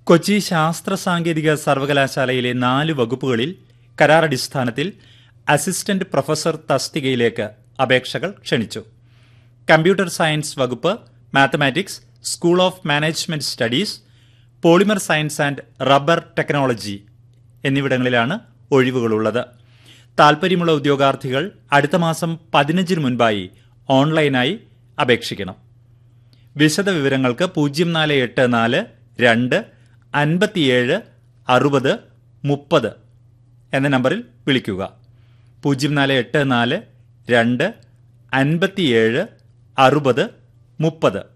കൊച്ചി ശാസ്ത്ര സാങ്കേതിക സർവകലാശാലയിലെ നാല് വകുപ്പുകളിൽ കരാറടിസ്ഥാനത്തിൽ അസിസ്റ്റന്റ് പ്രൊഫസർ തസ്തികയിലേക്ക് അപേക്ഷകൾ ക്ഷണിച്ചു കമ്പ്യൂട്ടർ സയൻസ് വകുപ്പ് mathematics school of management studies polymer science and rubber technology എന്നിവിടങ്ങളിലാണ് ഒഴിവുകളുള്ളത് താൽപ്പര്യമുള്ള ഉദ്യോഗാർത്ഥികൾ അടുത്ത മാസം പതിനഞ്ചിന് മുൻപായി ഓൺലൈനായി അപേക്ഷിക്കണം വിശദ വിവരങ്ങൾക്ക് പൂജ്യം നാല് എട്ട് നാല് രണ്ട് അൻപത്തിയേഴ് അറുപത് മുപ്പത് എന്ന നമ്പറിൽ വിളിക്കുക പൂജ്യം നാല് എട്ട് നാല് രണ്ട് അൻപത്തിയേഴ് അറുപത് മുപ്പത്